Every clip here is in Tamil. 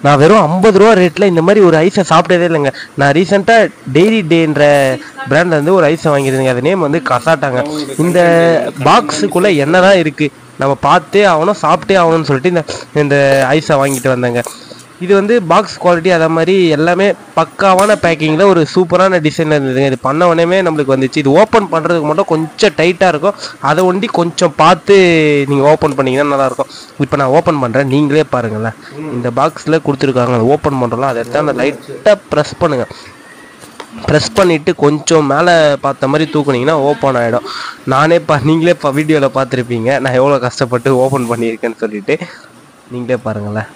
நான் வெறும் ஐம்பது ரூபா ரேட்டில் இந்த மாதிரி ஒரு ஐஸை சாப்பிட்டதே இல்லைங்க நான் ரீசெண்டாக டெய்லி டேன்ற பிராண்ட்ல இருந்து ஒரு ஐஸை வாங்கியிருந்தேங்க அது நேம் வந்து கசாட்டாங்க இந்த பாக்ஸுக்குள்ளே என்ன தான் இருக்குது நம்ம பார்த்தே ஆகணும் சாப்பிட்டே ஆகணும்னு சொல்லிட்டு இந்த இந்த ஐஸை வாங்கிட்டு வந்தேங்க இது வந்து பாக்ஸ் குவாலிட்டி அதே மாதிரி எல்லாமே பக்காவான பேக்கிங்கில் ஒரு சூப்பரான டிசைனில் இருந்ததுங்க இது பண்ண உடனே நம்மளுக்கு வந்துச்சு இது ஓப்பன் பண்ணுறதுக்கு மட்டும் கொஞ்சம் டைட்டாக இருக்கும் அதை ஒண்டி கொஞ்சம் பார்த்து நீங்கள் ஓப்பன் பண்ணிங்கன்னா நல்லாயிருக்கும் இப்போ நான் ஓப்பன் பண்ணுறேன் நீங்களே பாருங்களேன் இந்த பாக்ஸில் கொடுத்துருக்காங்க அதை ஓப்பன் பண்ணுறோம்ல அதை எடுத்து அந்த லைட்டாக ப்ரெஸ் பண்ணுங்கள் ப்ரெஸ் பண்ணிவிட்டு கொஞ்சம் மேலே பார்த்த மாதிரி தூக்குனீங்கன்னா ஓப்பன் ஆகிடும் நானே பா நீங்களே இப்போ வீடியோவில் பார்த்துருப்பீங்க நான் எவ்வளோ கஷ்டப்பட்டு ஓப்பன் பண்ணியிருக்கேன்னு சொல்லிட்டு நீங்களே பாருங்களேன்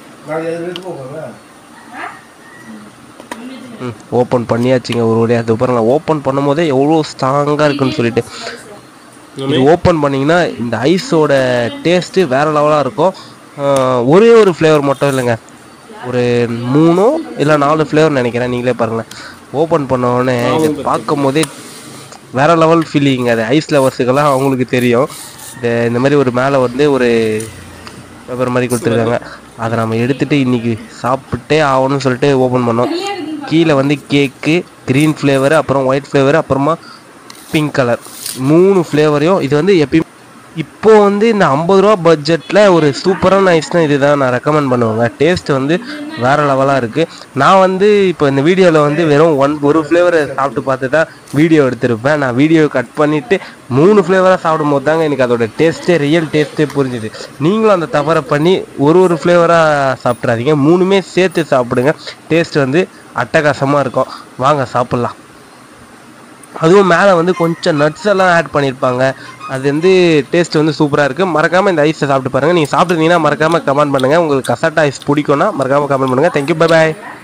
ம் ஓப்பன் பண்ணியாச்சுங்க ஒரு வழியாக அது பாருங்க ஓப்பன் பண்ணும்போதே எவ்வளோ ஸ்ட்ராங்காக இருக்குன்னு சொல்லிட்டு இது ஓப்பன் பண்ணிங்கன்னா இந்த ஐஸோட டேஸ்ட்டு வேறு லெவலாக இருக்கும் ஆஹ் ஒரே ஒரு ஃப்ளேவர் மட்டும் இல்லைங்க ஒரு மூணோ இல்லை நாலு ஃப்ளேவர் நினைக்கிறேன் நீங்களே பாருங்களேன் ஓப்பன் பண்ண உடனே இது பார்க்கும் போதே வேற லெவல் ஃபீலிங் அது ஐஸ் லவர்ஸுக்கெல்லாம் அவங்களுக்கு தெரியும் இந்த இந்த மாதிரி ஒரு மேலே வந்து ஒரு பேப்பர் மாதிரி கொடுத்துருக்காங்க அதை நம்ம எடுத்துட்டு இன்னைக்கு சாப்பிட்டே ஆகணும்னு சொல்லிட்டு ஓப்பன் பண்ணோம் கீழே வந்து கேக்கு க்ரீன் ஃப்ளேவர் அப்புறம் ஒயிட் ஃப்ளேவர் அப்புறமா பிங்க் கலர் மூணு ஃப்ளேவரையும் இது வந்து எப்பயும் இப்போ வந்து இந்த ஐம்பது ரூபா பட்ஜெட்டில் ஒரு சூப்பரான ஐஸ்னால் இதுதான் நான் ரெக்கமெண்ட் பண்ணுவேங்க டேஸ்ட் வந்து வேறு லெவலாக இருக்குது நான் வந்து இப்போ இந்த வீடியோவில் வந்து வெறும் ஒன் ஒரு ஃப்ளேவரை சாப்பிட்டு பார்த்து தான் வீடியோ எடுத்திருப்பேன் நான் வீடியோ கட் பண்ணிவிட்டு மூணு ஃப்ளேவராக சாப்பிடும் போது தாங்க எனக்கு அதோட டேஸ்ட்டே ரியல் டேஸ்ட்டே புரிஞ்சுது நீங்களும் அந்த தவறை பண்ணி ஒரு ஒரு ஃப்ளேவராக சாப்பிட்றாதீங்க மூணுமே சேர்த்து சாப்பிடுங்க டேஸ்ட் வந்து அட்டகாசமாக இருக்கும் வாங்க சாப்பிட்லாம் அதுவும் மேலே வந்து கொஞ்சம் நட்ஸ் எல்லாம் ஆட் பண்ணியிருப்பாங்க அது வந்து டேஸ்ட் வந்து சூப்பராக இருக்குது மறக்காமல் இந்த ஐஸை சாப்பிட்டு பாருங்கள் நீங்கள் சாப்பிட்ருந்தீங்கன்னா மறக்காமல் கமெண்ட் பண்ணுங்கள் உங்களுக்கு கசாட்டா ஐஸ் பிடிக்கும்னா மறக்காமல் கமெண்ட் பண்ணுங்கள் தேங்க்யூ பை பாய்